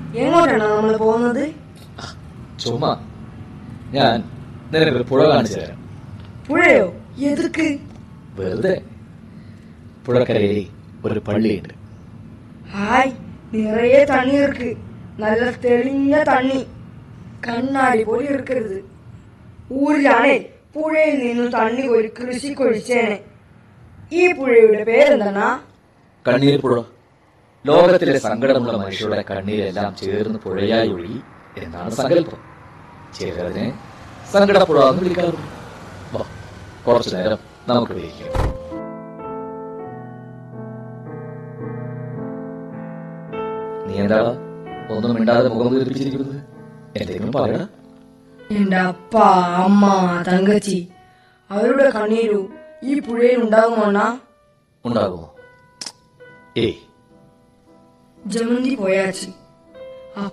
എങ്ങോട്ടാണ് നമ്മൾ പോകുന്നത് ചുമ്മാ ഞാൻ നിനക്കൊരു പുഴ കാണിച്ചു തരാം പുഴയോ എതുക്ക് വെറുതെ പുഴക്കരയിൽ ഒരു പള്ളിയുണ്ട് ഹായ് നിറയെ തണ്ണി ഇருக்கு നല്ല തെളിഞ്ഞ തണ്ണി കണ്ണാടി പോലെ ഇരിക്കരുത് ഊരിലാണേ പുഴയിൽ നിന്നും തണ്ണി കോരി കൃഷി കൊഴിച്ചേനെ ഈ പുഴയുടെ പേരെന്താണാ കണ്ണീർ പുഴ ലോകത്തിലെ സങ്കടമുള്ള മനുഷ്യരുടെ കണ്ണീരെല്ലാം ചേർന്ന് പുഴയായി ഒഴുകി എന്നാണ് സങ്കല്പം ചിലതിനെ സങ്കടപ്പുഴ എന്ന് വിളിക്കാറുണ്ട് വാ, കുറച്ചു നേരം നമുക്ക് വിളിക്കാം നീ എന്താടാ ഒന്നും മിണ്ടാതെ മുഖം വീർപ്പിച്ചിരിക്കുന്നത് എന്തെങ്കിലും പറയടാ എന്റെ അപ്പ അമ്മ തങ്കച്ചി അവരുടെ കണ്ണീരു ഈ പുഴയിൽ ഉണ്ടാകുമോണ്ണാ ഉണ്ടാകുമോ ഏയ് ജമന്തി പോയാച്ചി